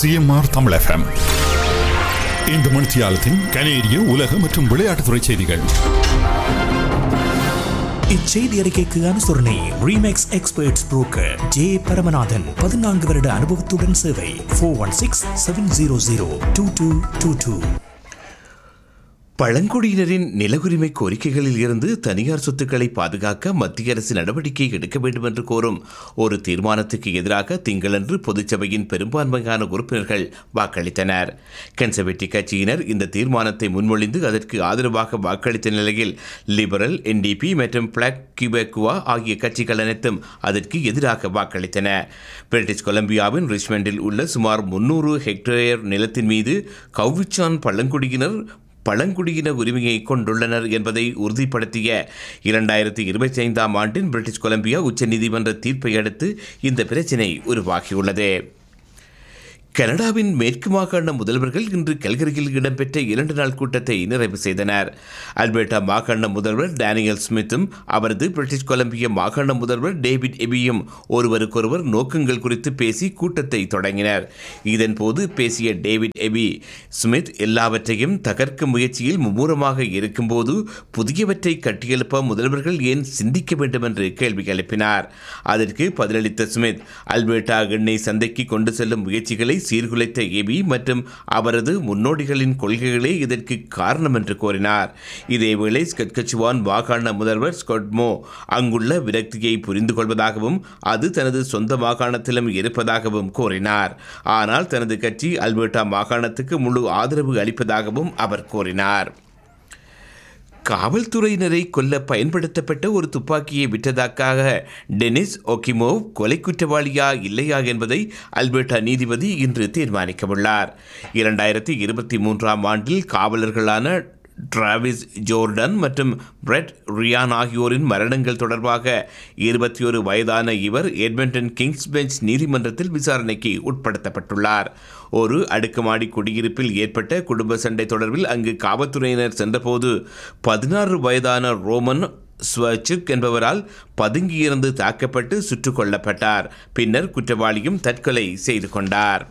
CMR Tamil FM இந்த மணித்தியாலத்தின் கனேடிய உலக மற்றும் விளையாட்டுத்துறை செய்திகள் இச்செய்தி அறிக்கைக்கு அனுசரணை Remax experts broker J Paramanathan பதினான்கு வருட அனுபவத்துடன் சேவை four one six seven zero zero two two two two பழங்குடியினரின் நிலவுரிமை கோரிக்கைகளில் இருந்து தனியார் சொத்துக்களை பாதுகாக்க மத்திய அரசு நடவடிக்கை எடுக்க வேண்டும் என்று கோரும் ஒரு தீர்மானத்துக்கு எதிராக திங்களன்று பொதுச்சபையின் பெரும்பான்மையான உறுப்பினர்கள் வாக்களித்தனர் கன்சர்வேட்டிவ் கட்சியினர் இந்த தீர்மானத்தை முன்மொழிந்து அதற்கு ஆதரவாக வாக்களித்த நிலையில் லிபரல் என்டிபி மற்றும் பிளாக் கியூபெக்குவா ஆகிய கட்சிகள் அனைத்தும் அதற்கு எதிராக வாக்களித்தன பிரிட்டிஷ் கொலம்பியாவின் ரிச்மண்டில் உள்ள சுமார் முன்னூறு ஹெக்டேயர் நிலத்தின் மீது கவுவிச்சான் பழங்குடியினர் பழங்குடியின உரிமையை கொண்டுள்ளனர் என்பதை உறுதிப்படுத்திய இரண்டாயிரத்தி இருபத்தி ஐந்தாம் ஆண்டின் பிரிட்டிஷ் கொலம்பியா உச்சநீதிமன்ற தீர்ப்பை அடுத்து இந்த பிரச்சினை உருவாகியுள்ளது கனடாவின் மேற்கு மாகாண முதல்வர்கள் இன்று கல்கரியில் இடம்பெற்ற இரண்டு நாள் கூட்டத்தை நிறைவு செய்தனர் அல்பர்டா மாகாண முதல்வர் டேனியல் ஸ்மித்தும் அவரது பிரிட்டிஷ் கொலம்பியா மாகாண முதல்வர் டேவிட் எபியும் ஒருவருக்கொருவர் நோக்கங்கள் குறித்து பேசி கூட்டத்தை தொடங்கினர் இதன்போது பேசிய டேவிட் எபி ஸ்மித் எல்லாவற்றையும் தகர்க்கும் முயற்சியில் மும்முரமாக இருக்கும்போது புதியவற்றை கட்டியெழுப்ப முதல்வர்கள் ஏன் சிந்திக்க வேண்டும் என்று கேள்வி எழுப்பினார் அதற்கு பதிலளித்த ஸ்மித் அல்பர்டா எண்ணெய் சந்தைக்கு கொண்டு செல்லும் முயற்சிகளை சீர்குலைத்த எபி மற்றும் அவரது முன்னோடிகளின் கொள்கைகளே இதற்கு காரணம் என்று கூறினார் இதேவேளை ஸ்கட்கச்சுவான் மாகாண முதல்வர் ஸ்கொட்மோ அங்குள்ள விரக்தியை புரிந்து கொள்வதாகவும் அது தனது சொந்த மாகாணத்திலும் இருப்பதாகவும் கூறினார் ஆனால் தனது கட்சி அல்பர்டா மாகாணத்துக்கு முழு ஆதரவு அளிப்பதாகவும் அவர் கூறினார் காவல்துறையினரை கொல்ல பயன்படுத்தப்பட்ட ஒரு துப்பாக்கியை விற்றதற்காக டெனிஸ் ஒகிமோவ் கொலை குற்றவாளியா இல்லையா என்பதை அல்பர்டா நீதிபதி இன்று தீர்மானிக்கவுள்ளார் இரண்டாயிரத்தி இருபத்தி மூன்றாம் ஆண்டில் காவலர்களான டிராவிஸ் ஜோர்டன் மற்றும் பிரெட் ரியான் ஆகியோரின் மரணங்கள் தொடர்பாக இருபத்தி ஒரு வயதான இவர் எட்மண்டன் கிங்ஸ் பெஞ்ச் நீதிமன்றத்தில் விசாரணைக்கு உட்படுத்தப்பட்டுள்ளார் ஒரு அடுக்குமாடி குடியிருப்பில் ஏற்பட்ட குடும்ப சண்டை தொடர்பில் அங்கு காவல்துறையினர் சென்றபோது பதினாறு வயதான ரோமன் ஸ்வச்சுக் என்பவரால் பதுங்கியிருந்து தாக்கப்பட்டு சுட்டுக் கொல்லப்பட்டார் பின்னர் குற்றவாளியும் தற்கொலை செய்து கொண்டார்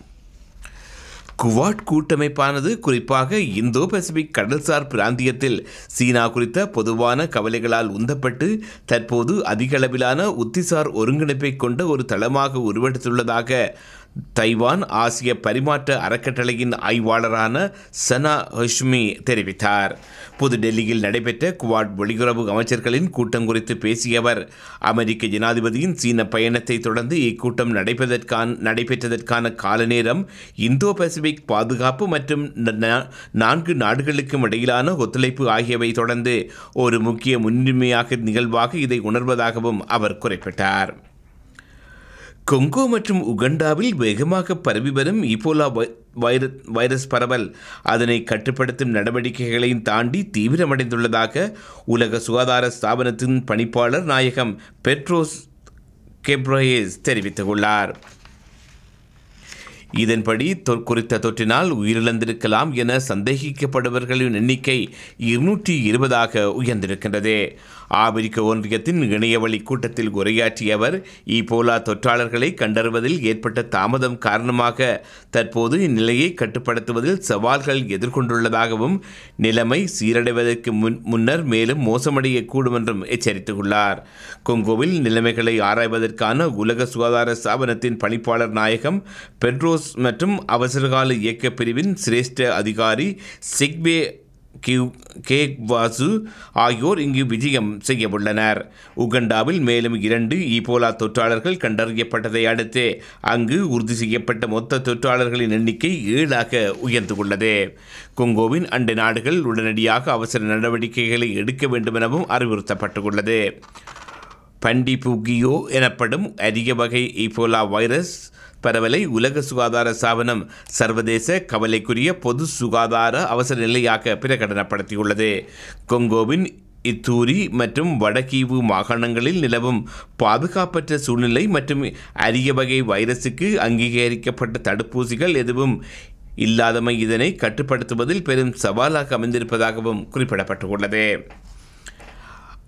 குவாட் கூட்டமைப்பானது குறிப்பாக இந்தோ பசிபிக் கடல்சார் பிராந்தியத்தில் சீனா குறித்த பொதுவான கவலைகளால் உந்தப்பட்டு தற்போது அதிகளவிலான உத்திசார் ஒருங்கிணைப்பை கொண்ட ஒரு தளமாக உருவெடுத்துள்ளதாக தைவான் ஆசிய பரிமாற்ற அறக்கட்டளையின் ஆய்வாளரான சனா ஹஷ்மி தெரிவித்தார் புதுடெல்லியில் நடைபெற்ற குவாட் வெளியுறவு அமைச்சர்களின் கூட்டம் குறித்து பேசிய அவர் அமெரிக்க ஜனாதிபதியின் சீன பயணத்தை தொடர்ந்து இக்கூட்டம் நடைபெற்றதற்கான நடைபெற்றதற்கான கால நேரம் இந்தோ பசிபிக் பாதுகாப்பு மற்றும் ந- நான்கு நாடுகளுக்கும் இடையிலான ஒத்துழைப்பு ஆகியவை தொடர்ந்து ஒரு முக்கிய முன்னுரிமையாக நிகழ்வாக இதை உணர்வதாகவும் அவர் குறிப்பிட்டார் கொங்கோ மற்றும் உகண்டாவில் வேகமாக பரவி வரும் இபோலா வை- வைர வைரஸ் பரவல் அதனை கட்டுப்படுத்தும் நடவடிக்கைகளையும் தாண்டி தீவிரமடைந்துள்ளதாக உலக சுகாதார ஸ்தாபனத்தின் பணிப்பாளர் நாயகம் பெட்ரோஸ் கெப்ரோயேஸ் தெரிவித்துள்ளார் இதன்படி தொ- குறித்த தொற்றினால் உயிரிழந்திருக்கலாம் என சந்தேகிக்கப்படுபவர்களின் எண்ணிக்கை இருநூற்றி இருபதாக உயர்ந்திருக்கின்றது ஆப்பிரிக்க ஒன்றியத்தின் இணையவழி கூட்டத்தில் உரையாற்றிய அவர் ஈபோலா தொற்றாளர்களை கண்டறிவதில் ஏற்பட்ட தாமதம் காரணமாக தற்போது இந்நிலையை கட்டுப்படுத்துவதில் சவால்கள் எதிர்கொண்டுள்ளதாகவும் நிலைமை சீரடைவதற்கு முன் முன்னர் மேலும் மோசமடையக்கூடும் என்றும் எச்சரித்துள்ளார் கொங்கோவில் நிலைமைகளை ஆராய்வதற்கான உலக சுகாதார ஸ்தாபனத்தின் பணிப்பாளர் நாயகம் பெட்ரோஸ் மற்றும் அவசரகால இயக்க பிரிவின் சிரேஷ்ட அதிகாரி சிக்பே கிவ் கேக் வாசு ஆகியோர் இங்கு விஜயம் செய்யவுள்ளனர் உகண்டாவில் மேலும் இரண்டு ஈபோலா தொற்றாளர்கள் கண்டறியப்பட்டதை அடுத்து அங்கு உறுதி செய்யப்பட்ட மொத்த தொற்றாளர்களின் எண்ணிக்கை ஏழாக உயர்ந்துள்ளது கொங்கோவின் அண்டை நாடுகள் உடனடியாக அவசர நடவடிக்கைகளை எடுக்க வேண்டும் எனவும் அறிவுறுத்தப்பட்டுள்ளது பண்டிபுகியோ எனப்படும் அரிய வகை ஈபோலா வைரஸ் பரவலை உலக சுகாதார ஸ்தாபனம் சர்வதேச கவலைக்குரிய பொது சுகாதார அவசர நிலையாக பிரகடனப்படுத்தியுள்ளது கொங்கோவின் இத்தூரி மற்றும் வடகீவு மாகாணங்களில் நிலவும் பாதுகாப்பற்ற சூழ்நிலை மற்றும் அரிய வகை வைரசுக்கு அங்கீகரிக்கப்பட்ட தடுப்பூசிகள் எதுவும் இல்லாதமை இதனை கட்டுப்படுத்துவதில் பெரும் சவாலாக அமைந்திருப்பதாகவும் குறிப்பிடப்பட்டுள்ளது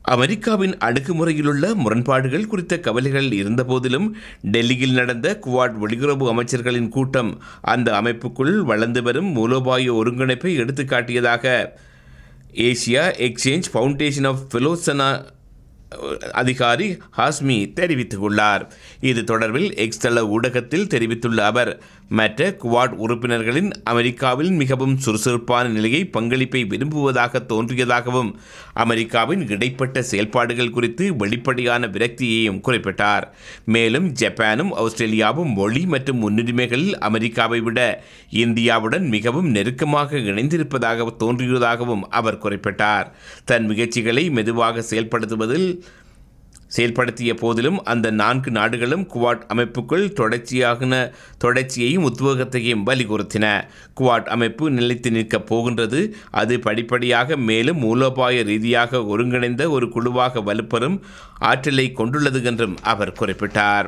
அமெரிக்காவின் அணுகுமுறையிலுள்ள முரண்பாடுகள் குறித்த கவலைகள் இருந்தபோதிலும் டெல்லியில் நடந்த குவாட் வெளியுறவு அமைச்சர்களின் கூட்டம் அந்த அமைப்புக்குள் வளர்ந்து வரும் மூலோபாய ஒருங்கிணைப்பை எடுத்துக்காட்டியதாக ஏசியா எக்ஸ்சேஞ்ச் ஃபவுண்டேஷன் ஆஃப் ஃபெலோசனா அதிகாரி ஹாஸ்மி தெரிவித்துள்ளார் இது தொடர்பில் எக்ஸ் தள ஊடகத்தில் தெரிவித்துள்ள அவர் மற்ற குவாட் உறுப்பினர்களின் அமெரிக்காவில் மிகவும் சுறுசுறுப்பான நிலையை பங்களிப்பை விரும்புவதாக தோன்றியதாகவும் அமெரிக்காவின் இடைப்பட்ட செயல்பாடுகள் குறித்து வெளிப்படையான விரக்தியையும் குறிப்பிட்டார் மேலும் ஜப்பானும் ஆஸ்திரேலியாவும் மொழி மற்றும் முன்னுரிமைகளில் அமெரிக்காவை விட இந்தியாவுடன் மிகவும் நெருக்கமாக இணைந்திருப்பதாக தோன்றியதாகவும் அவர் குறிப்பிட்டார் தன் முயற்சிகளை மெதுவாக செயல்படுத்துவதில் செயல்படுத்திய போதிலும் அந்த நான்கு நாடுகளும் குவாட் அமைப்புக்குள் தொடர்ச்சியான தொடர்ச்சியையும் உத்வேகத்தையும் வலியுறுத்தின குவாட் அமைப்பு நிலைத்து நிற்கப் போகின்றது அது படிப்படியாக மேலும் மூலோபாய ரீதியாக ஒருங்கிணைந்த ஒரு குழுவாக வலுப்பெறும் ஆற்றலை கொண்டுள்ளது என்றும் அவர் குறிப்பிட்டார்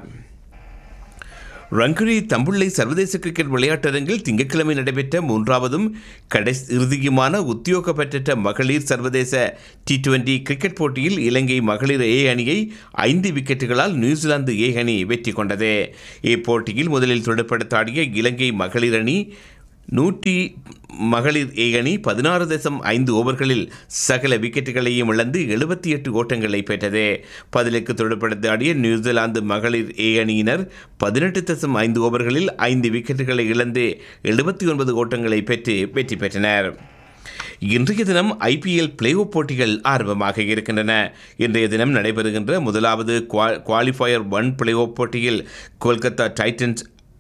ரங்குரி தம்புள்ளை சர்வதேச கிரிக்கெட் விளையாட்டரங்கில் திங்கட்கிழமை நடைபெற்ற மூன்றாவதும் கடைசி இறுதியுமான உத்தியோக பெற்ற மகளிர் சர்வதேச டி டுவெண்டி கிரிக்கெட் போட்டியில் இலங்கை மகளிர் ஏ அணியை ஐந்து விக்கெட்டுகளால் நியூசிலாந்து ஏ அணி வெற்றி கொண்டது இப்போட்டியில் முதலில் துடுப்படுத்தாடிய இலங்கை மகளிர் அணி நூற்றி மகளிர் ஏ அணி பதினாறு தசம் ஐந்து ஓவர்களில் சகல விக்கெட்டுகளையும் இழந்து எழுபத்தி எட்டு ஓட்டங்களை பெற்றது பதிலுக்கு தொடுப்படுத்தாடிய நியூசிலாந்து மகளிர் ஏ அணியினர் பதினெட்டு தசம் ஐந்து ஓவர்களில் ஐந்து விக்கெட்டுகளை இழந்து எழுபத்தி ஒன்பது ஓட்டங்களை பெற்று வெற்றி பெற்றனர் இன்றைய தினம் ஐபிஎல் பிளே ஆஃப் போட்டிகள் ஆரம்பமாக இருக்கின்றன இன்றைய தினம் நடைபெறுகின்ற முதலாவது குவா- குவாலிஃபயர் ஒன் பிளே ஆஃப் போட்டியில் கொல்கத்தா டைட்டன்ஸ்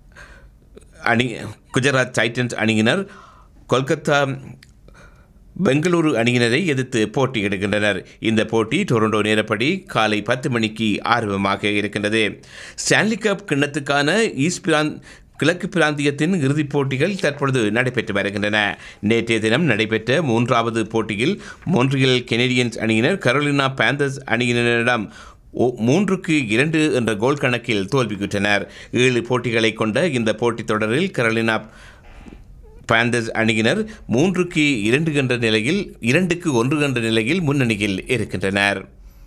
அணி குஜராத் டைட்டன்ஸ் அணியினர் கொல்கத்தா பெங்களூரு அணியினரை எதிர்த்து போட்டியிடுகின்றனர் இந்த போட்டி டொரண்டோ நேரப்படி காலை பத்து மணிக்கு ஆரம்பமாக இருக்கின்றது ஸ்டான்லி கப் கிண்ணத்துக்கான ஈஸ்ட் பிராந்த் கிழக்கு பிராந்தியத்தின் இறுதிப் போட்டிகள் தற்பொழுது நடைபெற்று வருகின்றன நேற்றைய தினம் நடைபெற்ற மூன்றாவது போட்டியில் மொன்றியல் கெனடியன்ஸ் அணியினர் கரோலினா பேந்தர்ஸ் அணியினரிடம் ஓ- மூன்றுக்கு இரண்டு என்ற கோல் கணக்கில் தோல்வியுற்றனர் ஏழு போட்டிகளை கொண்ட இந்த போட்டித் தொடரில் கரோலினா பாந்தர்ஸ் அணியினர் மூன்றுக்கு இரண்டு என்ற நிலையில் இரண்டுக்கு ஒன்று என்ற நிலையில் முன்னணியில் இருக்கின்றனர்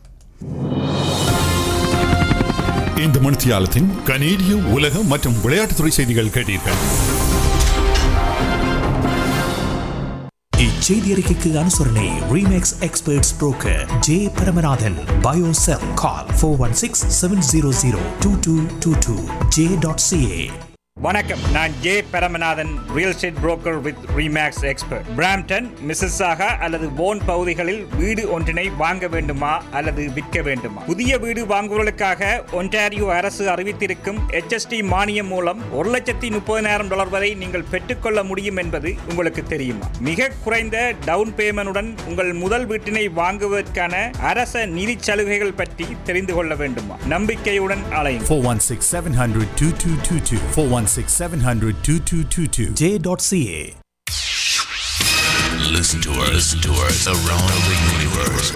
இந்த மணித்தியாலத்தின் கனேடிய உலக மற்றும் விளையாட்டுத்துறை செய்திகள் கேட்டீர்கள் இச்செய்தி அறிக்கைக்கு அனுசரணை Remax experts broker J Paramanathan பயோசெல் call four one six seven zero zero two two two two J dot CA வணக்கம் நான் J Paramanathan real estate broker with Remax expert Brampton Mississauga அல்லது போன் பகுதிகளில் வீடு ஒன்றினை வாங்க வேண்டுமா அல்லது விற்க வேண்டுமா புதிய வீடு வாங்குவதற்காக ஒன்டாரியோ அரசு அறிவித்திருக்கும் HST மானியம் மூலம் ஒரு லட்சத்தி முப்பதினாயிரம் டாலர் வரை நீங்கள் பெற்றுக்கொள்ள முடியும் என்பது உங்களுக்கு தெரியுமா மிக குறைந்த டவுன் பேமெண்டுடன் உங்கள் முதல் வீட்டினை வாங்குவதற்கான அரச நிதி சலுகைகள் பற்றி தெரிந்து கொள்ள வேண்டுமா நம்பிக்கையுடன் அலையும் 416 700 2222. 416 700 2222. J dot CA Listen to us, listen to us around the universe.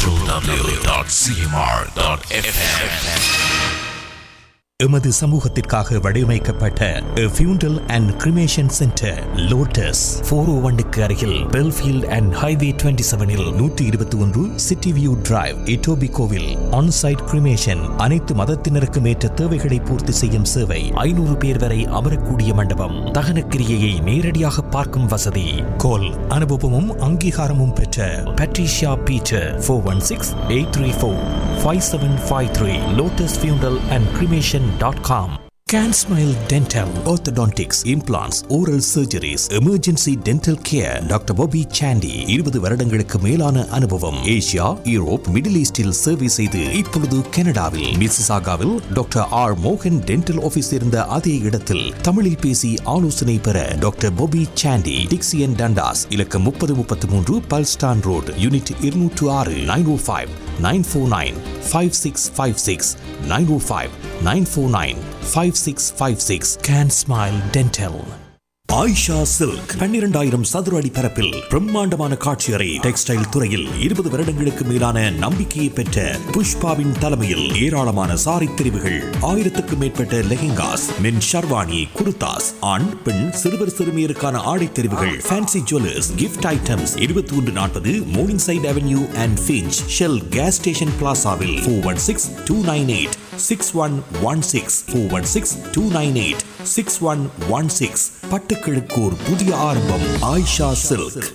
www.cmr.fm. எமது சமூகத்திற்காக வடிவமைக்கப்பட்ட funeral and cremation centre Lotus four O ஒன்னுக்கு அருகில் பெல்ஃபீல்ட் அண்ட் ஹைவே டுவெண்ட்டி செவனில் நூற்றி இருபத்தி ஒன்று சிட்டி வியூ டிரைவ் இட்டோபி கோவில் ஆன்சைட் கிரிமேஷன் அனைத்து மதத்தினருக்கும் ஏற்ற தேவைகளை பூர்த்தி செய்யும் சேவை ஐநூறு பேர் வரை அமரக்கூடிய மண்டபம் தகனக்கிரியையை நேரடியாக பார்க்கும் வசதி கோல் அனுபவமும் அங்கீகாரமும் பெற்ற Patricia Peter four one six eight three four five seven five three Lotus funeral and cremation dot com Can Smile Dental, Orthodontics, Implants, Oral Surgeries, Emergency Dental Care, doctor Bobby Sandhi இருபது வருடங்களுக்கு மேலான அனுபவம் ஏசியா யூரோப் மிடில் ஈஸ்டில் சேவை செய்து இப்பொழுது கனடாவில் மிசிசாகாவில் டாக்டர் ஆர் மோகன் டென்டல் ஆபீஸ் இருந்த அதே இடத்தில் தமிழில் பேசி ஆலோசனை பெற doctor Bobby Sandhi Dixie and Dundas இலக்கம் முப்பது முப்பத்தி மூன்று பல்ஸ்டான் ரோடு யூனிட் இருநூற்று ஆறு nine O five nine four nine five six five six nine O five nine four nine five six five six Can Smile Dental Ayesha Silk பன்னிரண்டாயிரம் சதுர அடி பரப்பில் பிரம்மாண்டமான காட்சியறை டெக்ஸ்டைல் துறையில் இருபது வருடங்களுக்கு மேலான நம்பிக்கையை பெற்ற புஷ்பாவின் தலைமையில் ஏராளமான சாரி தெரிவுகள் ஆயிரத்துக்கும் மேற்பட்ட லெஹெங்காஸ் மென் ஷர்வானி குர்தாஸ் ஆண் பெண் சிறுவர் சிறுமியருக்கான ஆடை தெரிவுகள் ஃபேன்சி ஜுவல்லர்ஸ் கிஃப்ட் ஐட்டம்ஸ் இருபத்தி ஒன்று நாற்பது Morningside Avenue and Finch Shell gas station பிளாசாவில் four one six two nine eight six one one six four one six two nine eight six one one six பட்டுக்கிழக்கு ஒரு புதிய ஆரம்பம் Ayesha silk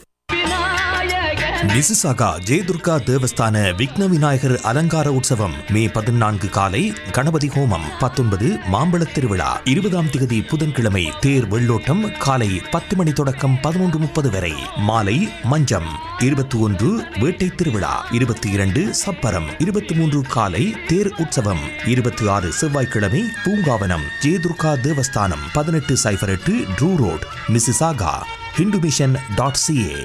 Mississauga Jayadurga தேவஸ்தான விக்ன விநாயகர் அலங்கார உற்சவம் மே பதினான்கு காலை கணபதி ஹோமம் பத்தொன்பது மாம்பழத் திருவிழா இருபதாம் திகதி புதன்கிழமை தேர் வெள்ளோட்டம் காலை பத்து மணி தொடக்கம் பதினொன்று முப்பது வரை மாலை மஞ்சம் இருபத்தி ஒன்று வேட்டை திருவிழா இருபத்தி இரண்டு சப்பரம் இருபத்தி மூன்று காலை தேர் உற்சவம் இருபத்தி ஆறு செவ்வாய்க்கிழமை பூங்காவனம் ஜெயதுர்கா தேவஸ்தானம் பதினெட்டு சைபர் எட்டு Drew Road Mississauga Hindu mission dot CA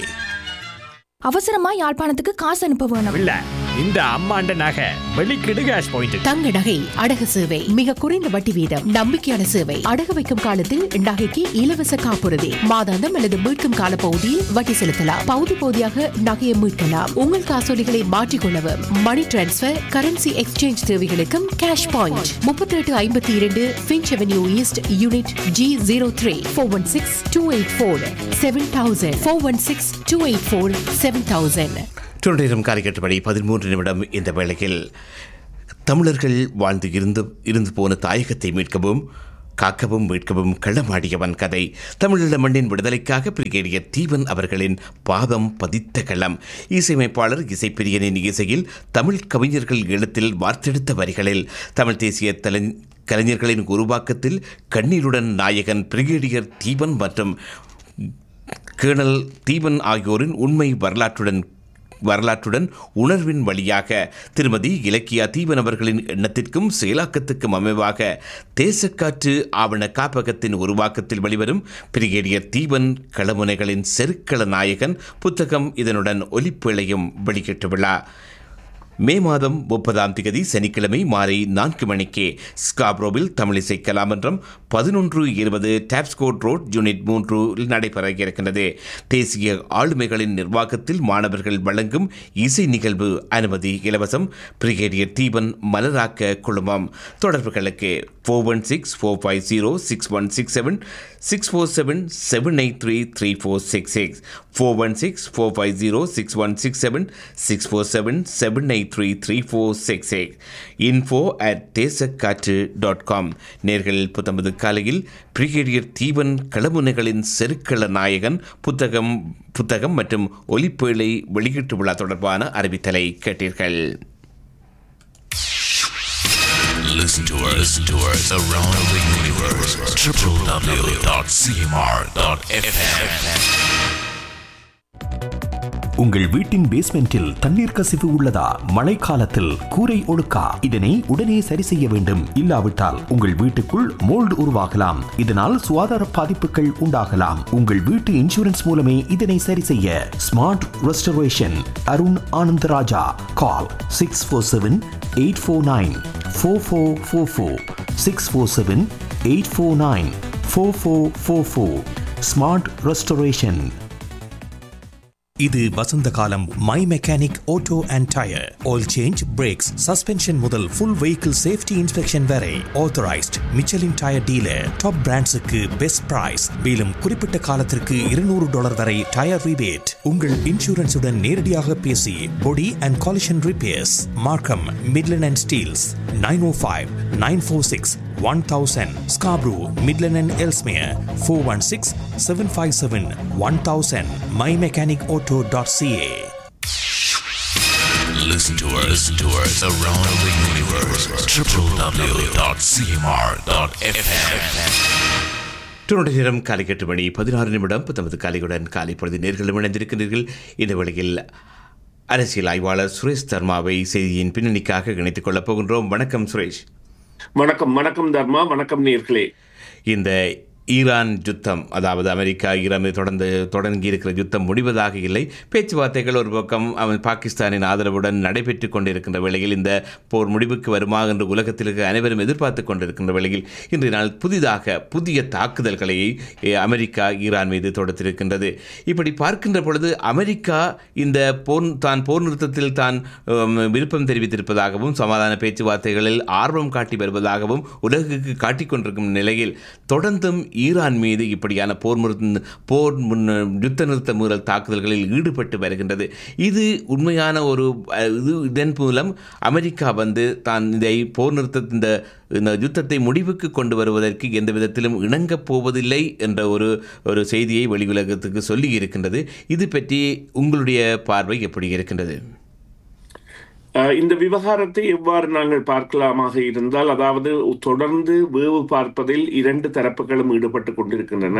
அவசரமா யாழ்ப்பாணத்துக்கு காசு அனுப்ப வேணும் இல்ல இந்த அம்மாண்ட நகை வெளிக்கிடு கேஷ் பாயிண்ட் தங்க நகை அடகு சேவை மிக குறைந்த வட்டி வீதம் நம்பிக்கையான சேவை அடகு வைக்கும் காலத்தில் நகைக்கு இலவச காப்புறுதி மாதாந்தம் அல்லது மீட்கும் கால பகுதியில் வட்டி செலுத்தலாம் பகுதி பகுதியாக நகையை மீட்கலாம் உங்கள் காசோலிகளை மாற்றிக்கொள்ளவும் மணி டிரான்ஸ்பர் கரன்சி எக்ஸ்சேஞ்ச் தேவைகளுக்கும் கேஷ் பாயிண்ட் முப்பத்தி எட்டு ஐம்பத்தி இரண்டு Finch Avenue East unit G zero three four one six two eight four seven thousand four one six two eight four seven thousand தொண்டரிடம் காலிக்கட்டுப்படி பதிமூன்று நிமிடம் இந்த வேளையில் தமிழர்கள் வாழ்ந்து இருந்து இருந்து போன தாயகத்தை மீட்கவும் காக்கவும் மீட்கவும் களமாடியவன் கதை தமிழீழ மண்ணின் விடுதலைக்காக பிரிகேடியர் தீபன் அவர்களின் பாதம் பதித்த களம் இசையமைப்பாளர் இசைப்பிரியனின் இசையில் தமிழ் கவிஞர்கள் எழுத்தில் வார்த்தெடுத்த வரிகளில் தமிழ் தேசிய தலை கலைஞர்களின் உருவாக்கத்தில் கண்ணீருடன் நாயகன் பிரிகேடியர் தீபன் மற்றும் கேர்னல் தீபன் ஆகியோரின் உண்மை வரலாற்றுடன் வரலாற்றுடன் உணர்வின் வழியாக திருமதி இலக்கியா தீபன் அவர்களின் எண்ணத்திற்கும் செயலாக்கத்துக்கும் அமைவாக தேசக்காற்று ஆவண காப்பகத்தின் உருவாக்கத்தில் வெளிவரும் பிரிகேடியர் தீபன் களமுனைகளின் செருக்கள நாயகன் புத்தகம் இதனுடன் ஒலிப்பிழையும் வெளியிட்டு விழா மே மாதம் முப்பதாம் திகதி சனிக்கிழமை மாலை நான்கு மணிக்கு ஸ்காப்ரோவில் தமிழிசை கலாமன்றம் பதினொன்று இருபது டாப்ஸ்கோட் ரோட் யூனிட் மூன்று நடைபெற இருக்கின்றது தேசிய ஆளுமைகளின் நிர்வாகத்தில் மாணவர்கள் வழங்கும் இசை நிகழ்வு அனுமதி இலவசம் பிரிகேடியர் தீபன் மலராக்க குழுமம் தொடர்புகளுக்கு four one six four five zero six one six seven six four seven seven eight three three four six six four one six four five zero six one six seven six four seven seven eight three three four six six info at தேசக்காற்று dot com நேர்கள் புத்தம்பது காலையில் brigadier Deepan களமுனைகளின் செருக்கள நாயகன் புத்தகம் புத்தகம் மற்றும் ஒலிப்பேழை வெளியீட்டு விழா தொடர்பான அறிவித்தலை கேட்டீர்கள் Listen to us, listen to us around the universe. www.cmr.fm. உங்கள் வீட்டின் பேஸ்மெண்டில் தண்ணீர் கசிவு உள்ளதா மழைக்காலத்தில் கூரை ஒழுக்கா இதனை உடனே சரி செய்ய வேண்டும் இல்லாவிட்டால் உங்கள் வீட்டுக்குள் மோல்டு உருவாகலாம் இதனால் சுகாதார பாதிப்புகள் உண்டாகலாம் உங்கள் வீட்டு இன்சூரன்ஸ் மூலமே இதனை சரி செய்ய smart restoration Arun Anandaraja call six four seven eight four nine four four four four six four seven eight four nine four four four four smart restoration இது வசந்த காலம் my mechanic auto and tyre oil change brakes suspension முதல் full vehicle safety inspection வரை authorised Michelin tyre dealer top பிராண்ட்ஸுக்கு best price மேலும் குறிப்பிட்ட காலத்திற்கு இருநூறு டாலர் வரை டயர் ரிபேட் உங்கள் இன்சூரன்ஸுடன் நேரடியாக பேசி body and collision repairs Markham Midland and Steeles nine O five nine four six one thousand Scarborough Midland and Ellesmere four one six seven five seven one thousand my mechanic auto dot CA Listen to us, listen to us around the universe. www.cmr.fm. தொண்ணூறு நேரம் காலை எட்டு மணி பதினாறு நிமிடம் பத்தொன்பது காலையுடன் காலை பொழுது நேர்களும் இணைந்திருக்கின்றீர்கள் இந்த வேளையில் அரசியல் ஆய்வாளர் சுரேஷ் தர்மாவை செய்தியின் பின்னணிக்காக இணைத்துக் கொள்ளப் போகின்றோம் வணக்கம் சுரேஷ் வணக்கம் வணக்கம் தர்மா வணக்கம் நேர்களே இந்த ஈரான் யுத்தம் அதாவது அமெரிக்கா ஈரானை தொடர்ந்து தொடங்கி இருக்கிற யுத்தம் முடிவதாக இல்லை பேச்சுவார்த்தைகள் ஒரு பக்கம் அவன் பாகிஸ்தானின் ஆதரவுடன் நடைபெற்று கொண்டிருக்கின்ற வேளையில் இந்த போர் முடிவுக்கு வருமா என்று உலகத்தில் இருக்கிற அனைவரும் எதிர்பார்த்து கொண்டிருக்கின்ற வேளையில் இன்றைய நாள் புதிதாக புதிய தாக்குதல்களை eh, அமெரிக்கா ஈரான் மீது தொடுத்திருக்கின்றது இப்படி பார்க்கின்ற பொழுது அமெரிக்கா இந்த போர் தான் போர் நிறுத்தத்தில் தான் உம், விருப்பம் தெரிவித்திருப்பதாகவும் சமாதான பேச்சுவார்த்தைகளில் ஆர்வம் காட்டி வருவதாகவும் உலகுக்கு காட்டிக் கொண்டிருக்கும் நிலையில் தொடர்ந்தும் ஈரான் மீது இப்படியான போர் முறு- போர் முன் யுத்த நிறுத்த மீறல் தாக்குதல்களில் ஈடுபட்டு வருகின்றது இது உண்மையான ஒரு அஹ், இது இதன் மூலம் அமெரிக்கா வந்து தான் இதை போர் நிறுத்த இந்த இந்த யுத்தத்தை முடிவுக்கு கொண்டு வருவதற்கு எந்த விதத்திலும் இணங்கப் போவதில்லை என்ற ஒரு ஒரு செய்தியை வெளி உலகத்துக்கு சொல்லி இருக்கின்றது இது பற்றி உங்களுடைய பார்வை எப்படி இருக்கின்றது அஹ் இந்த விவகாரத்தை எவ்வாறு நாங்கள் பார்க்கலாமாக இருந்தால் அதாவது தொடர்ந்து வேவு பார்ப்பதில் இரண்டு தரப்புகளும் ஈடுபட்டு கொண்டிருக்கின்றன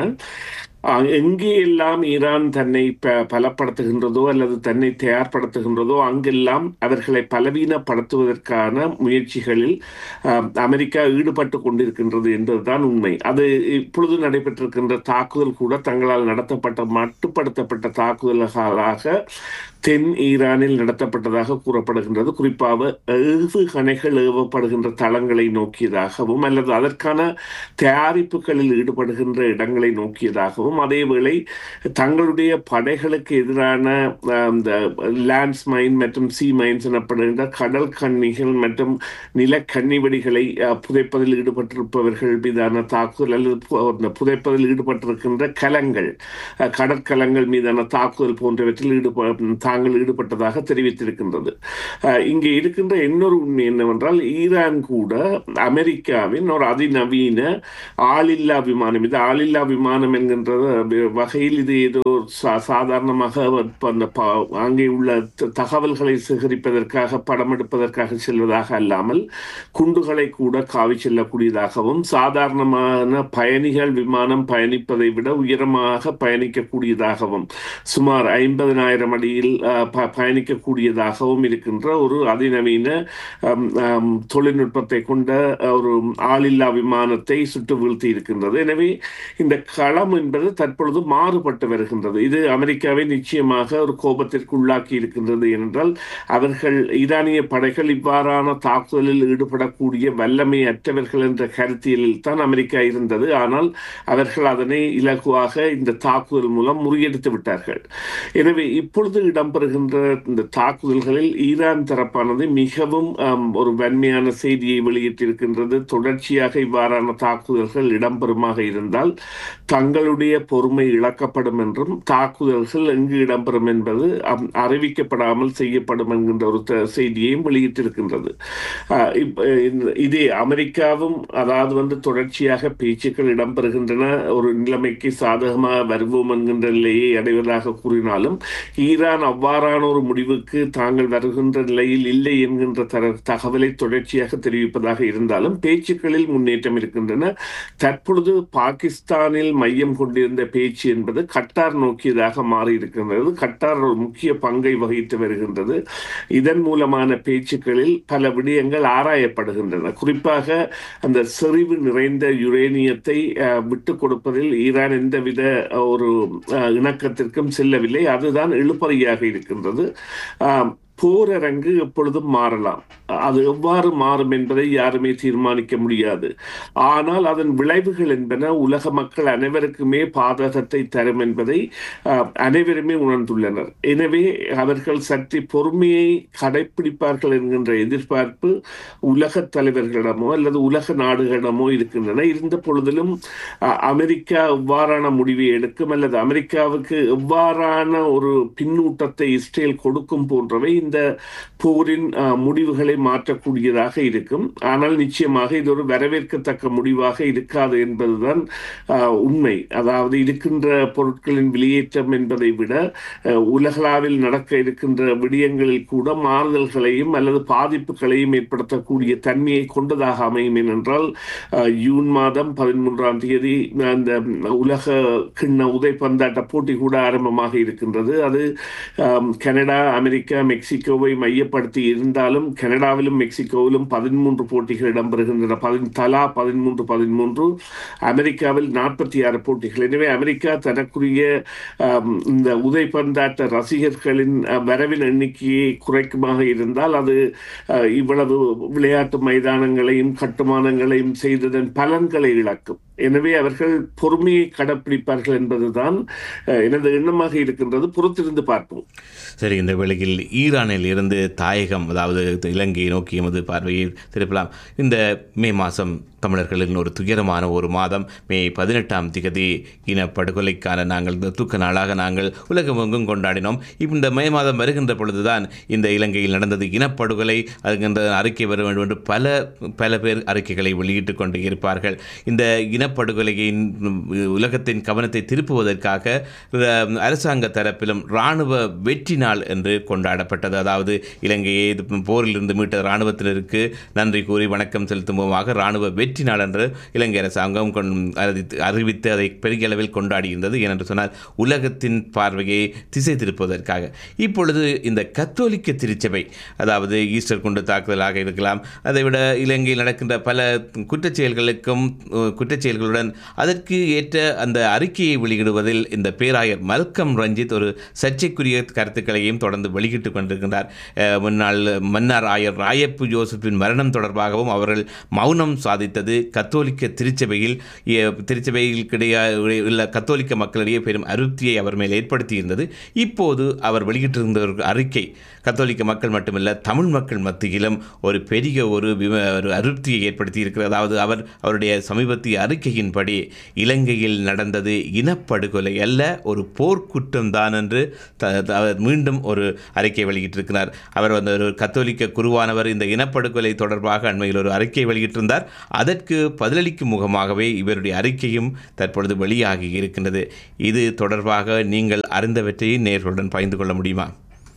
அஹ் எங்கே எல்லாம் ஈரான் தன்னை ப- பலப்படுத்துகின்றதோ அல்லது தன்னை தயார்படுத்துகின்றதோ அங்கெல்லாம் அவர்களை பலவீனப்படுத்துவதற்கான முயற்சிகளில் அஹ், அமெரிக்கா ஈடுபட்டு கொண்டிருக்கின்றது என்பதுதான் உண்மை அது இப்பொழுது நடைபெற்றிருக்கின்ற தாக்குதல் கூட தங்களால் நடத்தப்பட்ட மட்டுப்படுத்தப்பட்ட தாக்குதல்களாக தென் ஈரானில் நடத்தப்பட்டதாக கூறப்படுகின்றது குறிப்பாக ஏவுகணைகள் ஏவப்படுகின்ற தளங்களை நோக்கியதாகவும் அல்லது அதற்கான தயாரிப்புகளில் ஈடுபடுகின்ற இடங்களை நோக்கியதாகவும் அதேவேளை தங்களுடைய படைகளுக்கு எதிரான அஹ், இந்த லேண்ட்ஸ் மைன் மற்றும் சி மைன்ஸ் எனப்படுகின்ற கடல் கண்ணிகள் மற்றும் நிலக்கண்ணி வெடிகளை அஹ், புதைப்பதில் ஈடுபட்டிருப்பவர்கள் மீதான தாக்குதல் அல்லது பு- அந்த புதைப்பதில் ஈடுபட்டிருக்கின்ற கலங்கள் அஹ், கடற்கலங்கள் மீதான தாக்குதல் போன்றவற்றில் ஈடுப தாங்கள் ஈடுபட்டதாக தெரிவித்திருக்கின்றது அஹ், இங்கே இருக்கின்ற இன்னொரு உண்மை என்னவென்றால் ஈரான் கூட அமெரிக்காவின் ஒரு அதிநவீன ஆளில்லா விமானம் இது ஆளில்லா விமானம் என்கின்ற வ- வகையில் இது ஏதோ சா- சாதாரணமாக இப்ப அந்த ப- அங்கே உள்ள த- தகவல்களை சேகரிப்பதற்காக படம் எடுப்பதற்காக செல்வதாக அல்லாமல் குண்டுகளை கூட காவி செல்லக்கூடியதாகவும் சாதாரணமான பயணிகள் விமானம் பயணிப்பதை விட உயரமாக பயணிக்கக்கூடியதாகவும் சுமார் ஐம்பதனாயிரம் அடியில் அஹ், ப- பயணிக்கக்கூடியதாகவும் இருக்கின்ற ஒரு அதிநவீன அம், அம், தொழில்நுட்பத்தை கொண்ட ஒரு ஆளில்லா விமானத்தை சுட்டு வீழ்த்தி இருக்கின்றது எனவே இந்த களம் என்பது தற்பொழுது மாறுபட்டு வருகின்றது இது அமெரிக்காவை நிச்சயமாக ஒரு கோபத்திற்கு உள்ளாக்கி இருக்கின்றது என்றால் அவர்கள் ஈரானிய படைகள் இவ்வாறான தாக்குதலில் ஈடுபடக்கூடிய வல்லமை அற்றவர்கள் என்ற கருத்தியலில் தான் அமெரிக்கா இருந்தது ஆனால் அவர்கள் அதனை இலகுவாக இந்த தாக்குதல் மூலம் முறியடித்து விட்டார்கள் எனவே இப்பொழுது இடம்பெறுகின்ற இந்த தாக்குதல்களில் ஈரான் தரப்பானது மிகவும் ஆம், ஒரு வன்மையான செய்தியை வெளியிட்டிருக்கின்றது தொடர்ச்சியாக இவ்வாறான தாக்குதல்கள் இடம்பெறுமாக இருந்தால் தங்களுடைய பொறுமை இழக்கப்படும் என்றும் தாக்குதல்கள் எங்கு இடம்பெறும் என்பது அம், அறிவிக்கப்படாமல் செய்யப்படும் என்கின்ற ஒரு த- செய்தியையும் வெளியிட்டிருக்கின்றது ஆஹ் இப்ப இந்த- இதே அமெரிக்காவும் அதாவது வந்து தொடர்ச்சியாக பேச்சுக்கள் இடம்பெறுகின்றன ஒரு நிலைமைக்கு சாதகமாக வருவோம் என்கின்ற நிலையை அடைவதாக கூறினாலும் ஈரான் அவ்வாறான ஒரு முடிவுக்கு தாங்கள் வருகின்ற நிலையில் இல்லை என்கின்ற தர தகவலை தொடர்ச்சியாக தெரிவிப்பதாக இருந்தாலும் பேச்சுக்களில் முன்னேற்றம் இருக்கின்றன தற்பொழுது பாகிஸ்தானில் மையம் கொண்டிருந்த பேச்சு என்பது கட்டார் நோக்கியதாக மாறி இருக்கின்றது கட்டார் ஒரு முக்கிய பங்கை வகித்து வருகின்றது இதன் மூலமான பேச்சுக்களில் பல விடயங்கள் ஆராயப்படுகின்றன குறிப்பாக அந்த செறிவு நிறைந்த யுரேனியத்தை அஹ், விட்டுக் கொடுப்பதில் ஈரான் எந்தவித அஹ், ஒரு அஹ், இணக்கத்திற்கும் செல்லவில்லை அதுதான் இழுபறியாக இருக்கின்றது ஆம், போரரங்கு எப்பொழுதும் மாறலாம் அது எவ்வாறு மாறும் என்பதை யாருமே தீர்மானிக்க முடியாது ஆனால் அதன் விளைவுகள் என்பன உலக மக்கள் அனைவருக்குமே பாதகத்தை தரும் என்பதை அஹ், அனைவருமே உணர்ந்துள்ளனர் எனவே அவர்கள் சற்று பொறுமையை கடைப்பிடிப்பார்கள் என்கின்ற எதிர்பார்ப்பு உலக தலைவர்களிடமோ அல்லது உலக நாடுகளிடமோ இருக்கின்றன இருந்த பொழுதிலும் அஹ், அமெரிக்கா எவ்வாறான முடிவை எடுக்கும் அல்லது அமெரிக்காவுக்கு எவ்வாறான ஒரு பின்னூட்டத்தை இஸ்ரேல் கொடுக்கும் போன்றவை இந்த போரின் அஹ், முடிவுகளை மாற்றக்கூடியதாக இருக்கும் ஆனால் நிச்சயமாக இது ஒரு வரவேற்கத்தக்க முடிவாக இருக்காது என்பதுதான் அஹ், உண்மை அதாவது இருக்கின்ற பொருட்களின் வெளியேற்றம் என்பதை விட அஹ், உலகளாவில் நடக்க இருக்கின்ற விடயங்களில் கூட மாறுதல்களையும் அல்லது பாதிப்புகளையும் ஏற்படுத்தக்கூடிய தன்மையை கொண்டதாக அமையும் ஏனென்றால் அஹ், ஜூன் மாதம் பதிமூன்றாம் தேதி அந்த உலக கிண்ண உதைப்பந்தாட்ட போட்டி கூட ஆரம்பமாக இருக்கின்றது அது ஆம், கனடா அமெரிக்கா மெக்சிகோ மெக்சிகோவை மையப்படுத்தி இருந்தாலும் கனடாவிலும் மெக்சிகோவிலும் பதிமூன்று போட்டிகள் இடம்பெறுகின்றன பதின் தலா பதிமூன்று பதிமூன்று அமெரிக்காவில் நாற்பத்தி ஆறு போட்டிகள் எனவே அமெரிக்கா தனக்குரிய ஆம், இந்த உதைப்பந்தாட்ட ரசிகர்களின் அஹ், வரவின் எண்ணிக்கையை குறைக்குமாக இருந்தால் அது அஹ், இவ்வளவு விளையாட்டு மைதானங்களையும் கட்டுமானங்களையும் செய்ததன் பலன்களை இழக்கும் எனவே அவர்கள் பொறுமையை கடைப்பிடிப்பார்கள் என்பதுதான் அஹ், எனது எண்ணமாக இருக்கின்றது பொறுத்திருந்து பார்ப்போம் சரி இந்த வேளையில் ஈரானில் இருந்து தாயகம் அதாவது இலங்கையை நோக்கி எமது பார்வையை திருப்பலாம் இந்த மே மாதம் தமிழர்களின் ஒரு துயரமான ஒரு மாதம் மே பதினெட்டாம் திகதி இனப்படுகொலைக்கான நாங்கள் இந்த துக்க நாளாக நாங்கள் உலகமெங்கும் கொண்டாடினோம் இப்ப இந்த மே மாதம் வருகின்ற பொழுதுதான் இந்த இலங்கையில் நடந்தது இனப்படுகொலை அதுகின்ற அறிக்கை வர வேண்டும் என்று பல பல பேர் அறிக்கைகளை வெளியிட்டுக் கொண்டு இருப்பார்கள் இந்த இனப்படுகொலையின் உலகத்தின் கவனத்தை திருப்புவதற்காக அஹ், அரசாங்க தரப்பிலும் இராணுவ வெற்றி நாள் என்று கொண்டாடப்பட்டது அதாவது இலங்கையை இது போரிலிருந்து மீட்ட இராணுவத்தினருக்கு நன்றி கூறி வணக்கம் செலுத்தும் முகமாக இராணுவ வெற்றி நாள் என்று இலங்கை அரசாங்கம் கொண்- அறிவித்து- அறிவித்து அதை பெரிய அளவில் கொண்டாடியிருந்தது ஏனென்று சொன்னால் உலகத்தின் பார்வையை திசை திருப்புவதற்காக இப்பொழுது இந்த கத்தோலிக்க திருச்சபை அதாவது ஈஸ்டர் குண்டு தாக்குதலாக இருக்கலாம் அதைவிட இலங்கையில் நடக்கின்ற பல குற்றச் செயல்களுக்கும் அஹ், குற்றச் செயல்களுடன் அதற்கு ஏற்ற அந்த அறிக்கையை வெளியிடுவதில் இந்த பேராயர் மல்கம் ரஞ்சித் ஒரு சர்ச்சைக்குரிய கருத்துக்களையும் தொடர்ந்து வெளியிட்டுக் கொண்டிருக்கின்றார் அஹ், முன்னாள் மன்னார் ஆயர் ராயப்பு ஜோசப்பின் மரணம் தொடர்பாகவும் அவர்கள் மௌனம் சாதித்தது கத்தோலிக்க திருச்சபையில் எ- திருச்சபையில் கிடையாது உள்ள கத்தோலிக்க மக்களிடையே பெரும் அதிருப்தியை அவர் மேல் ஏற்படுத்தியிருந்தது இப்போது அவர் வெளியிட்டிருந்த ஒரு அறிக்கை கத்தோலிக்க மக்கள் மட்டுமல்ல தமிழ் மக்கள் மத்தியிலும் ஒரு பெரிய ஒரு விம ஒரு அதிருப்தியை ஏற்படுத்தி இருக்கிறது அதாவது அவர் அவருடைய சமீபத்திய அறிக்கையின்படி இலங்கையில் நடந்தது இனப்படுகொலை அல்ல ஒரு போர்க்குற்றம் தான் என்று த- த- அவர் மீண்டும் ஒரு அறிக்கை வெளியிட்டிருக்கிறார் அவர் வந்து ஒரு கத்தோலிக்க குருவானவர் இந்த இனப்படுகொலை தொடர்பாக அண்மையில் ஒரு அறிக்கை வெளியிட்டிருந்தார் அதற்கு பதிலளிக்கும் முகமாகவே இவருடைய அறிக்கையும் தற்பொழுது வெளியாகி இருக்கின்றது இது தொடர்பாக நீங்கள் அறிந்தவற்றை நேர்களுடன் பகிர்ந்து கொள்ள முடியுமா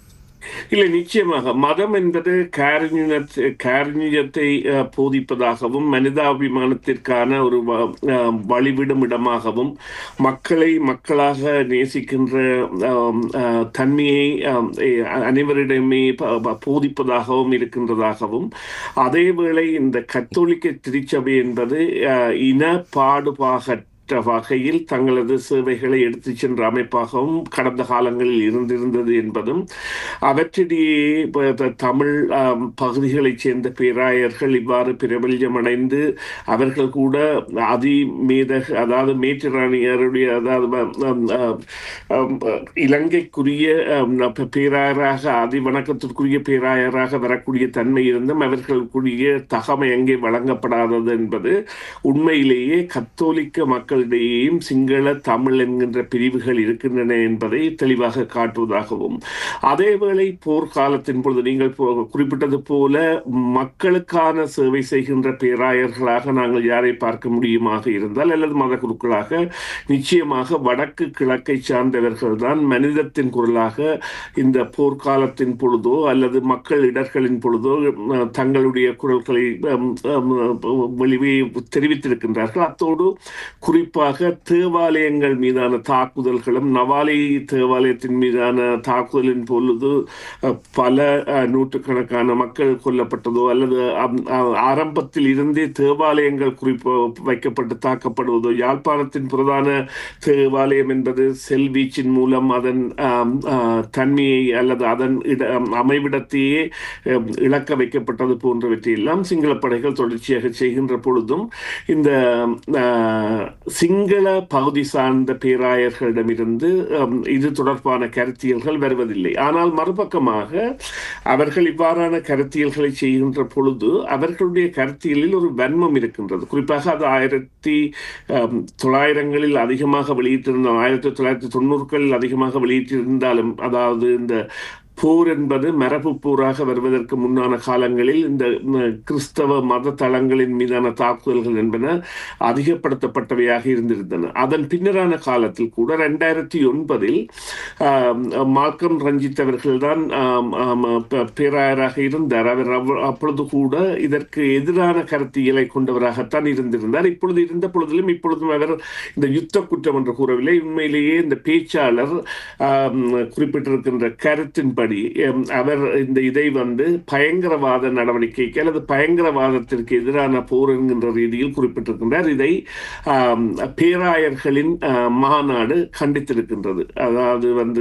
இல்லை நிச்சயமாக மதம் என்பது காரணியத்தை காரணியத்தை அஹ், போதிப்பதாகவும் மனிதாபிமானத்திற்கான ஒரு வ- அஹ், வழிவிடும் இடமாகவும் மக்களை மக்களாக நேசிக்கின்ற ஆம், அஹ், தன்மையை ஆம், எ- அனைவரிடமே ப- ப- போதிப்பதாகவும் இருக்கின்றதாகவும் அதேவேளை இந்த கத்தோலிக்க திருச்சபை என்பது அஹ், இன பாடுபாக மற்ற வகையில் தங்களது சேவைகளை எடுத்துச் சென்ற அமைப்பாகவும் கடந்த காலங்களில் இருந்திருந்தது என்பதும் அவற்றிடையே இப்ப த- தமிழ் ஆம், பகுதிகளைச் சேர்ந்த பேராயர்கள் இவ்வாறு பிரபல்யமடைந்து அவர்கள் கூட அதிமேதக அதாவது மேற்றிராணியருடைய அதாவது ஆம், ஆம், ஆம், ஆம், இலங்கைக்குரிய ஆம், ப- பேராயராக அதிவணக்கத்திற்குரிய பேராயராக வரக்கூடிய தன்மை இருந்தும் அவர்களுக்குரிய தகமை எங்கே வழங்கப்படாதது என்பது உண்மையிலேயே கத்தோலிக்க மக்களிடையேயும் சிங்கள தமிழ் என்கின்ற பிரிவுகள் இருக்கின்றன என்பதை தெளிவாக காட்டுவதாகவும் அதேவேளை போர்க்காலத்தின் பொழுது நீங்கள் போ- குறிப்பிட்டது போல மக்களுக்கான சேவை செய்கின்ற பேராயர்களாக நாங்கள் யாரை பார்க்க முடியுமாக இருந்தால் அல்லது மத குருக்களாக நிச்சயமாக வடக்கு கிழக்கை சார்ந்தவர்கள் தான் மனிதத்தின் குரலாக இந்த போர்க்காலத்தின் பொழுதோ அல்லது மக்கள் இடர்களின் பொழுதோ அஹ், தங்களுடைய குரல்களை அம், அம், வெளியே தெரிவித்திருக்கின்றார்கள் அத்தோடு குறிப்பாக தேவாலயங்கள் மீதான தாக்குதல்களும் நவாலி தேவாலயத்தின் மீதான தாக்குதலின் பொழுது அஹ், பல அஹ், நூற்றுக்கணக்கான மக்கள் கொல்லப்பட்டதோ அல்லது அம், அஹ், ஆரம்பத்தில் இருந்தே தேவாலயங்கள் குறிப்பு வைக்கப்பட்டு தாக்கப்படுவதோ யாழ்ப்பாணத்தின் பிரதான தேவாலயம் என்பது செல்வீச்சின் மூலம் அதன் ஆம், ஆஹ், தன்மையை அல்லது அதன் இட ஆம், அமைவிடத்தையே ஆம், இழக்க வைக்கப்பட்டது போன்றவற்றை எல்லாம் சிங்கள படைகள் தொடர்ச்சியாக செய்கின்ற பொழுதும் இந்த ஆஹ், சிங்கள பகுதி சார்ந்த பேராயர்களிடமிருந்து ஆம், இது தொடர்பான கருத்தியல்கள் வருவதில்லை ஆனால் மறுபக்கமாக அவர்கள் இவ்வாறான கருத்தியல்களை செய்கின்ற பொழுது அவர்களுடைய கருத்தியலில் ஒரு வன்மம் இருக்கின்றது குறிப்பாக அது ஆயிரத்தி ஆம், தொள்ளாயிரங்களில் அதிகமாக வெளியிட்டிருந்த ஆயிரத்தி தொள்ளாயிரத்தி தொண்ணூறுகளில் அதிகமாக வெளியிட்டிருந்தாலும் அதாவது இந்த போர் என்பது மரபு போராக வருவதற்கு முன்னான காலங்களில் இந்த ம், கிறிஸ்தவ மத தளங்களின் மீதான தாக்குதல்கள் என்பன அதிகப்படுத்தப்பட்டவையாக இருந்திருந்தன அதன் பின்னரான காலத்தில் கூட ரெண்டாயிரத்தி ஒன்பதில் ஆம், மால்கம் ரஞ்சித் அவர்கள்தான் ஆம், ஆம், ப- பேராயராக இருந்தார் அவர் அவ்- அப்பொழுது கூட இதற்கு எதிரான கருத்தியலை கொண்டவராகத்தான் இருந்திருந்தார் இப்பொழுது இருந்த பொழுதிலும் இப்பொழுதும் அவர் இந்த யுத்த குற்றம் என்று கூறவில்லை உண்மையிலேயே இந்த பேச்சாளர் ஆம், குறிப்பிட்டிருக்கின்ற கருத்தின்படி அதன்படி எம், அவர் இந்த இதை வந்து பயங்கரவாத நடவடிக்கைக்கு அல்லது பயங்கரவாதத்திற்கு எதிரான போர் என்கின்ற ரீதியில் குறிப்பிட்டிருக்கின்றார் இதை ஆம், பேராயர்களின் ஆ, மாநாடு கண்டித்திருக்கின்றது அதாவது வந்து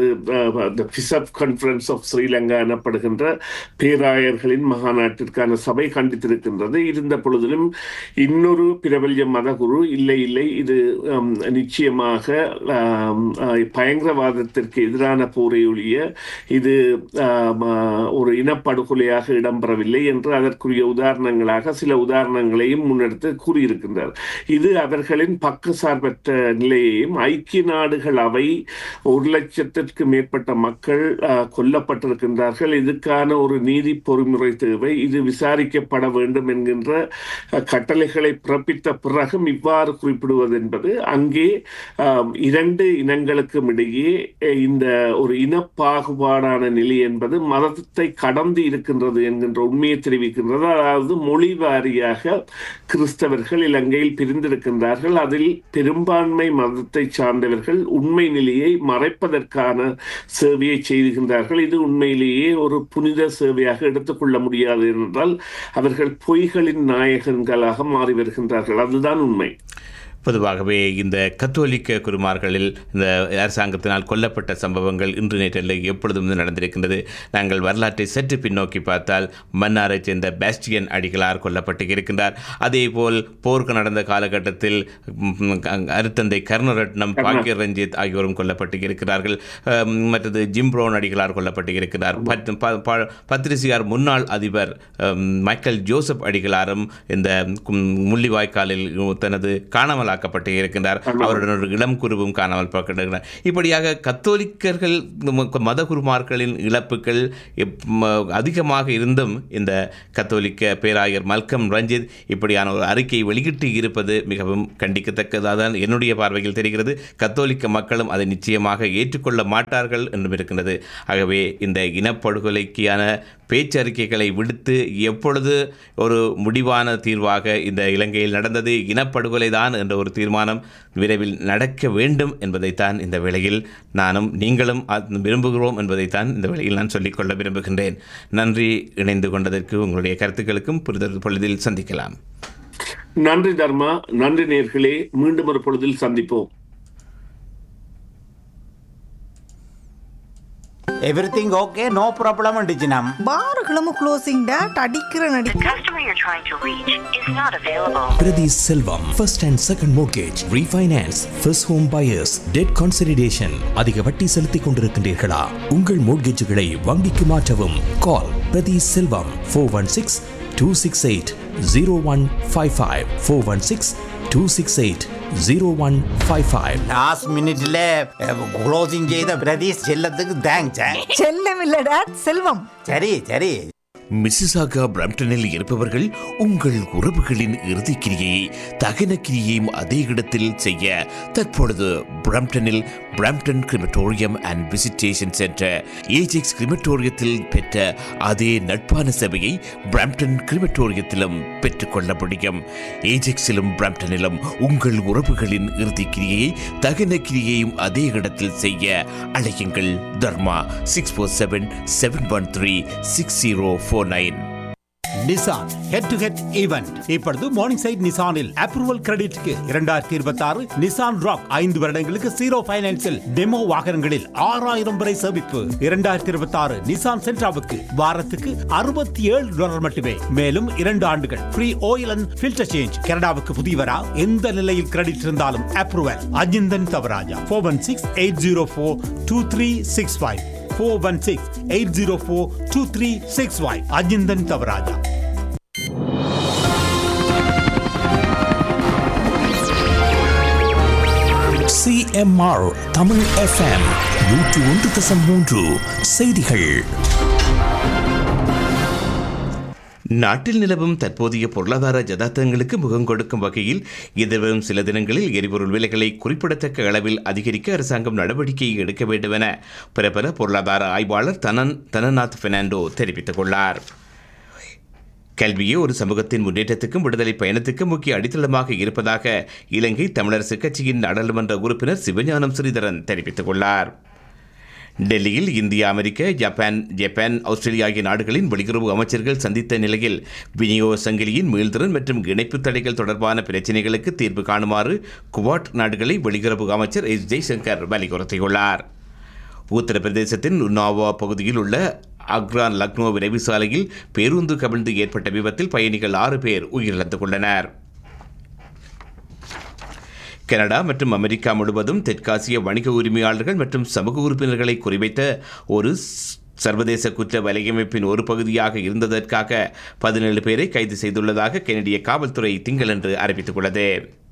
பிசப் கான்ஃபரன்ஸ் ஆஃப் ஸ்ரீலங்கா எனப்படுகின்ற பேராயர்களின் மகாநாட்டிற்கான சபை கண்டித்திருக்கின்றது இருந்த பொழுதிலும் இன்னொரு பிரபல்ய மதகுரு இல்லை இல்லை இது ஆம், நிச்சயமாக ஆம், ஆ, பயங்கரவாதத்திற்கு எதிரான போரை ஒழிய இது ஆம், ஆ, ஒரு இனப்படுகொலையாக இடம்பெறவில்லை என்று அதற்குரிய உதாரணங்களாக சில உதாரணங்களையும் முன்னெடுத்து கூறியிருக்கின்றார் இது அவர்களின் பக்கசார்பற்ற நிலையையும் ஐக்கிய நாடுகள் அவை ஒரு லட்சத்திற்கு மேற்பட்ட மக்கள் ஆ, கொல்லப்பட்டிருக்கின்றார்கள் இதுக்கான ஒரு நீதி பொறிமுறை தேவை இது விசாரிக்கப்பட வேண்டும் என்கின்ற அ, கட்டளைகளை பிறப்பித்த பிறகும் இவ்வாறு குறிப்பிடுவது என்பது அங்கே ஆம், இரண்டு இனங்களுக்கும் இடையே அ, இந்த ஒரு இனப்பாகுபாடான நிலை என்பது மதத்தை கடந்து இருக்கின்றது என்கின்ற உண்மையை தெரிவிக்கின்றது அதாவது மொழி வாரியாக கிறிஸ்தவர்கள் இலங்கையில் பிரிந்திருக்கின்றார்கள் அதில் பெரும்பான்மை மதத்தை சார்ந்தவர்கள் உண்மை நிலையை மறைப்பதற்கான சேவையை செய்கின்றார்கள் இது உண்மையிலேயே ஒரு புனித சேவையாக எடுத்துக்கொள்ள முடியாது என்றால் அவர்கள் பொய்களின் நாயகன்களாக மாறி வருகின்றார்கள் அதுதான் உண்மை பொதுவாகவே இந்த கத்தோலிக்க குருமார்களில் இந்த அரசாங்கத்தினால் கொல்லப்பட்ட சம்பவங்கள் இன்று நேற்றில் எப்பொழுதும் நடந்திருக்கின்றது நாங்கள் வரலாற்றை சற்று பின்னோக்கி பார்த்தால் மன்னாரைச் சேர்ந்த பாஸ்டியன் அடிகளார் கொல்லப்பட்டு இருக்கின்றார் அதேபோல் போருக்கு நடந்த காலகட்டத்தில் ம், அங்- அருத்தந்தை கர்ணரட்னம் பாக்கிய ரஞ்சித் ஆகியோரும் கொல்லப்பட்டு இருக்கிறார்கள் அம், மற்றது ஜிம்ப்ரோன் அடிகளார் கொல்லப்பட்டு இருக்கிறார் பத்- ப- ப- பத்திரிசியார் முன்னாள் அதிபர் அம், மைக்கேல் ஜோசப் அடிகளாரும் இந்த கும்- முள்ளிவாய்க்காலில் தனது காணாமலாக்கப்பட்டு இருக்கின்றார் அவருடன் ஒரு இளம் குருவும் காணாமல் பார்க்கின்றனர் இப்படியாக கத்தோலிக்கர்கள் ம- மதகுருமார்களின் இழப்புகள் எப்- ம- அதிகமாக இருந்தும் இந்த கத்தோலிக்க பேராயர் மல்கம் ரஞ்சித் இப்படியான ஒரு அறிக்கை வெளியிட்டு இருப்பது மிகவும் கண்டிக்கத்தக்கதாக தான் என்னுடைய பார்வையில் தெரிகிறது கத்தோலிக்க மக்களும் அதை நிச்சயமாக ஏற்றுக்கொள்ள மாட்டார்கள் என்றும் இருக்கின்றது ஆகவே இந்த இனப்படுகொலைக்கான பேச்சறிக்கைகளை விடுத்து எப்பொழுது ஒரு முடிவான தீர்வாக இந்த இலங்கையில் நடந்தது இனப்படுகொலை தான் என்ற ஒரு தீர்மானம் விரைவில் நடக்க வேண்டும் என்பதைத்தான் இந்த வேளையில் நானும் நீங்களும் அது விரும்புகிறோம் என்பதைத்தான் இந்த வேளையில் நான் சொல்லிக்கொள்ள விரும்புகின்றேன் நன்றி இணைந்து கொண்டதற்கு உங்களுடைய கருத்துக்களுக்கும் புரிதல் பொழுதில் சந்திக்கலாம் நன்றி தர்மா நன்றி நேர்களே மீண்டும் ஒரு பொழுதில் சந்திப்போம் எவ்ரிதிங் ஓகே நோ ப்ராப்ளம் டிஜினம் பாருகளும் க்ளோசிங் டேட் அடிக்கிற நடி Priti Selvam, first and second mortgage, refinance, first home buyers, debt consolidation. அதிக வட்டி செலுத்திக் கொண்டிருக்கின்றீர்களா உங்கள் மோட்கேஜுகளை வங்கிக்கு மாற்றவும் call Prathi Selvam four one six two six eight zero one five five four one six two six eight zero one five five last மினிட்ல closing செய்த பிரதீஷ் செல்லத்துக்கு thanks செல்லம் இல்ல டேட் செல்வம் சரி சரி மிசிசாகா பிரம்டனில் இருப்பவர்கள் உங்கள் உறவுகளின் இறுதிக்கிரியை தகன கிரியையும் அதே இடத்தில் செய்ய தற்பொழுது பிரம்டனில் Brampton crematorium and visitation centre Ajax கிரிமட்டோரியத்தில் பெற்ற அதே நட்பான சேவையை பிரம்டன் கிரிமட்டோரியத்திலும் பெற்றுக்கொள்ள முடியும் ஏஜெக்ஸிலும் பிரம்டனிலும் உங்கள் உறவுகளின் இறுதிக்கிரியை தகன கிரியையும் அதே இடத்தில் செய்ய அழையுங்கள் Dharma six four seven seven one three six zero four nine Nissan head to head event இப்பொழுது மார்னிங் சைட் நிசானில் அப்ரூவல் கிரெடிட்க்கு இரண்டாயிரத்தி இருபத்தி ஆறு நிசான் ராக் ஐந்து வருடங்களுக்கு ஜீரோ பைனான்சில் டெமோ வாகனங்களில் ஆறாயிரம் வரை சேமிப்பு இரண்டாயிரத்தி இருபத்தி ஆறு நிசான் சென்ட்ராவுக்கு வாரத்துக்கு அறுபத்தி ஏழு டாலர் மட்டுமே மேலும் இரண்டு ஆண்டுகள் free oil and filter change கனடாவுக்கு புதியவரா எந்த நிலையில் கிரெடிட் இருந்தாலும் approval Ajinthan Thavarajah four one six eight zero four two three six five four one six eight zero four two three six five Ajinthan Thavarajah CMR Tamil FM நூற்று ஒன்று தசம் மூன்று செய்திகள் நாட்டில் நிலவும் தற்போதைய பொருளாதார ஜதார்த்தங்களுக்கு முகம் கொடுக்கும் வகையில் எதிர்வரும் சில தினங்களில் எரிபொருள் விலைகளை குறிப்பிடத்தக்க அளவில் அதிகரிக்க அரசாங்கம் நடவடிக்கை எடுக்க வேண்டும் என பிரபல பொருளாதார ஆய்வாளர் தனன் தனநாத் பெர்னாண்டோ தெரிவித்துக் கொண்டார் கல்வியே ஒரு சமூகத்தின் முன்னேற்றத்துக்கும் விடுதலை பயணத்துக்கும் முக்கிய அடித்தளமாக இருப்பதாக இலங்கை தமிழரசு கட்சியின் நாடாளுமன்ற உறுப்பினர் சிவஞானம் ஸ்ரீதரன் தெரிவித்துக் கொண்டார் டெல்லியில் இந்தியா அமெரிக்க ஜப்பான் ஜப்பான் ஆஸ்திரேலியா ஆகிய நாடுகளின் வெளியுறவு அமைச்சர்கள் சந்தித்த நிலையில் விநியோக சங்கிலியின் மீள்திறன் மற்றும் இணைப்பு தடைகள் தொடர்பான பிரச்சினைகளுக்கு தீர்வு காணுமாறு குவாட் நாடுகளை வெளியுறவு அமைச்சர் எஸ் ஜெய்சங்கர் வலியுறுத்தியுள்ளார் உத்தரப்பிரதேசத்தின் உன்னாவா பகுதியில் உள்ள அக்ரான் லக்னோ விரைவு சாலையில் பேருந்து கவிழ்ந்து ஏற்பட்ட விபத்தில் பயணிகள் ஆறு பேர் உயிரிழந்து கொண்டனர் கனடா மற்றும் அமெரிக்கா முழுவதும் தெற்காசிய வணிக உரிமையாளர்கள் மற்றும் சமூக உறுப்பினர்களை குறிவைத்த ஒரு ஸ்- சர்வதேச குற்ற வலையமைப்பின் ஒரு பகுதியாக இருந்ததற்காக பதினேழு பேரை கைது செய்துள்ளதாக கெனடிய காவல்துறை திங்களன்று அறிவித்துள்ளது